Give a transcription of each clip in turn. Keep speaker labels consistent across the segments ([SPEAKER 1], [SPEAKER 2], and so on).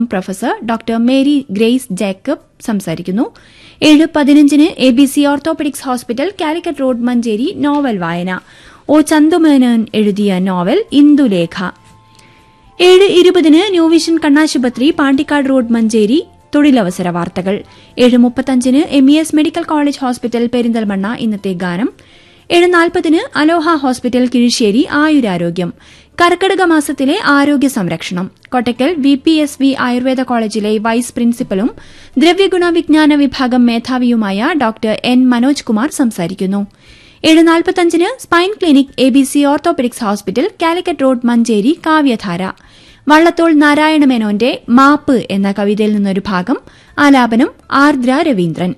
[SPEAKER 1] professor doctor Mary Grace Jacob സംസാരിക്കുന്നു ഏഴ് പതിനഞ്ചിന് A B C orthopaedics hospital Calicut road Manjeri novel വായന ഒ ചന്തുമേനോൻ എഴുതിയ നോവൽ ഇന്ദുലേഖ ഏഴ് ഇരുപതിന് ന്യൂ വിഷൻ കണ്ണാശുപത്രി പാണ്ടിക്കാട് റോഡ് മഞ്ചേരി തൊഴിലവസര വാർത്തകൾ ഏഴ് മുപ്പത്തഞ്ചിന് M E S medical college hospital Perinthalmanna ഇന്നത്തെ ഗാനം ഏഴ് നാൽപ്പതിന് അലോഹ ഹോസ്പിറ്റൽ കിഴിശ്ശേരി ആയുരാരോഗ്യം കർക്കിടക മാസത്തിലെ ആരോഗ്യ സംരക്ഷണം Kottakkal V P S V Ayurveda കോളേജിലെ വൈസ് പ്രിൻസിപ്പലും ദ്രവ്യഗുണ വിജ്ഞാന വിഭാഗം മേധാവിയുമായ ഡോക്ടർ എൻ മനോജ് കുമാർ സംസാരിക്കുന്നു ഏഴ് നാൽപ്പത്തഞ്ചിന് spine clinic A B C orthopaedics hospital Calicut road Manjeri കാവ്യധാര വള്ളത്തോൾ നാരായണ മേനോന്റെ മാപ്പ് എന്ന കവിതയിൽ നിന്നൊരു ഭാഗം ആലാപനം ആർദ്ര രവീന്ദ്രൻ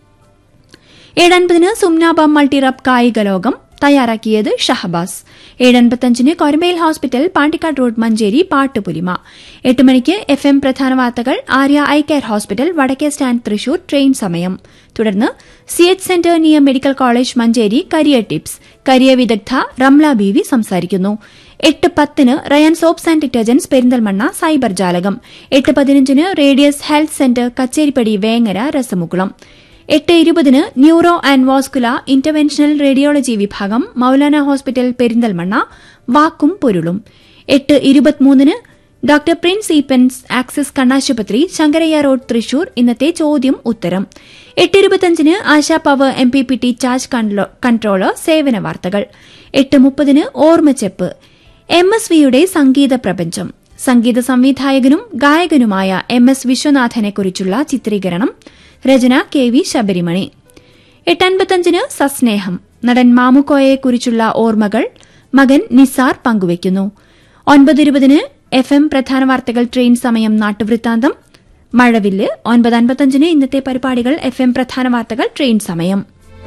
[SPEAKER 1] ഏഴൻപതിന് സുംനാബ മൾട്ടിറപ്പ് കായിക ലോകം തയ്യാറാക്കിയത് ഷഹബാസ് ഏഴൻപത്തഞ്ചിന് കൊരമ്പയിൽ ഹോസ്പിറ്റൽ പാണ്ടിക്കാട് റോഡ് മഞ്ചേരി പാട്ടുപുലിമ എട്ട് മണിക്ക് എഫ് എം പ്രധാന വാർത്തകൾ ആര്യ ഐ കെയർ ഹോസ്പിറ്റൽ വടക്കേ സ്റ്റാൻഡ് തൃശൂർ ട്രെയിൻ സമയം തുടർന്ന് C H centre near medical college Manjeri career tips career വിദഗ്ധ റംല ബീവി സംസാരിക്കുന്നു എട്ട് പത്തിന് Rayan soaps and detergents Perinthalmanna cyber ജാലകം എട്ട് പതിനഞ്ചിന് radius health centre Kacheripadi Vengara രസമുകുളം എട്ട് ഇരുപതിന് neuro and vascular interventional radiology വിഭാഗം മൌലാന ഹോസ്പിറ്റൽ പെരിന്തൽമണ്ണ വാക്കും പൊരുളും എട്ട് ഇരുപത്തിമൂന്നിന് ഡോക്ടർ പ്രിൻസ് ഈപ്പൻസ് ആക്സിസ് കണ്ണാശുപത്രി ശങ്കരയ്യ റോഡ് തൃശൂർ ഇന്നത്തെ ചോദ്യം ഉത്തരം എട്ട് ഇരുപത്തിയഞ്ചിന് Asha power M P P T charge controller സേവന വാർത്തകൾ എട്ട് മുപ്പതിന് ഓർമ്മച്ചെപ്പ് എം എസ് വിയുടെ സംഗീത പ്രപഞ്ചം സംഗീത സംവിധായകനും ഗായകനുമായ എം എസ് വിശ്വനാഥനെക്കുറിച്ചുള്ള ചിത്രീകരണം രചന കെ വി ശബരിമണി എട്ടൻപത്തഞ്ചിന് സസ്നേഹം നടൻ മാമുക്കോയെക്കുറിച്ചുള്ള ഓർമ്മകൾ മകൻ നിസാർ പങ്കുവയ്ക്കുന്നു ഒൻപത് ഇരുപതിന് എഫ് എം പ്രധാന വാർത്തകൾ ട്രെയിൻ സമയം നാട്ടുവൃത്താന്തം മഴവില്ല് ഒൻപത് അൻപത്തഞ്ചിന് ഇന്നത്തെ പരിപാടികൾ എഫ് എം പ്രധാന വാർത്തകൾ ട്രെയിൻ സമയം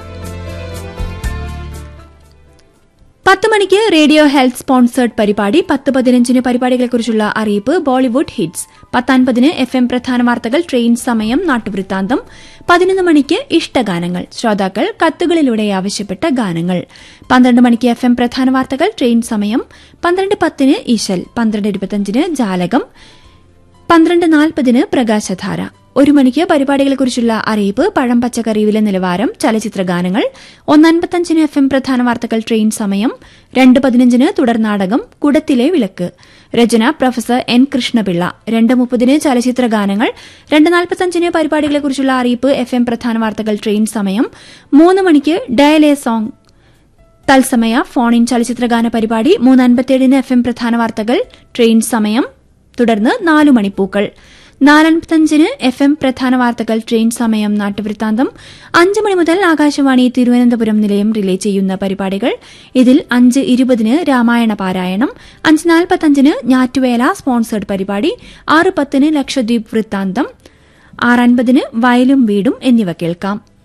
[SPEAKER 1] പത്ത് മണിക്ക് റേഡിയോ ഹെൽത്ത് സ്പോൺസേഡ് പരിപാടി പത്ത് പതിനഞ്ചിന് പരിപാടികളെക്കുറിച്ചുള്ള അറിയിപ്പ് ബോളിവുഡ് ഹിറ്റ്സ് പത്തൻപതിന് എഫ് എം പ്രധാന വാർത്തകൾ ട്രെയിൻ സമയം നാട്ടുവൃത്താന്തം പതിനൊന്ന് മണിക്ക് ഇഷ്ടഗാനങ്ങൾ ശ്രോതാക്കൾ കത്തുകളിലൂടെ ആവശ്യപ്പെട്ട ഗാനങ്ങൾ പന്ത്രണ്ട് മണിക്ക് എഫ് എം പ്രധാന വാർത്തകൾ ട്രെയിൻ സമയം പന്ത്രണ്ട് പത്തിന് ഈശൽ പന്ത്രണ്ട് ഇരുപത്തിയഞ്ചിന് ജാലകം പന്ത്രണ്ട് നാൽപ്പതിന് പ്രകാശധാര ഒരു മണിക്ക് പരിപാടികളെക്കുറിച്ചുള്ള അറിയിപ്പ് പഴം പച്ചക്കറി വില നിലവാരം ചലച്ചിത്ര ഗാനങ്ങൾ ഒന്നൻപത്തഞ്ചിന് എഫ് എം പ്രധാന വാർത്തകൾ ട്രെയിൻ സമയം രണ്ട് പതിനഞ്ചിന് തുടർനാടകം കുടത്തിലെ വിളക്ക് രചന പ്രൊഫസർ എൻ കൃഷ്ണപിള്ള രണ്ട് മുപ്പതിന് ചലച്ചിത്ര ഗാനങ്ങൾ രണ്ട് നാൽപ്പത്തഞ്ചിന് പരിപാടികളെക്കുറിച്ചുള്ള അറിയിപ്പ് എഫ് എം പ്രധാന വാർത്തകൾ ട്രെയിൻ സമയം മൂന്ന് മണിക്ക് ഡയലേ സോങ് തത്സമയ ഫോൺ ഇൻ ചലച്ചിത്രഗാന പരിപാടി മൂന്ന് അൻപത്തിയേഴിന് എഫ് എം പ്രധാന വാർത്തകൾ ട്രെയിൻ സമയം തുടർന്ന് നാലു മണിപ്പൂക്കൾ നാലൻപത്തഞ്ചിന് എഫ് എം പ്രധാന വാർത്തകൾ ട്രെയിൻ സമയം നാട്ടുവൃത്താന്തം അഞ്ച് മണി മുതൽ ആകാശവാണി തിരുവനന്തപുരം നിലയം റിലേ ചെയ്യുന്ന പരിപാടികൾ ഇതിൽ അഞ്ച് ഇരുപതിന് രാമായണ പാരായണം അഞ്ച് നാൽപ്പത്തഞ്ചിന് ഞാറ്റുവേല സ്പോൺസേഡ് പരിപാടി ആറ് പത്തിന് ലക്ഷദ്വീപ് വൃത്താന്തം ആറ് അൻപതിന് വയലും വീടും എന്നിവ കേൾക്കാം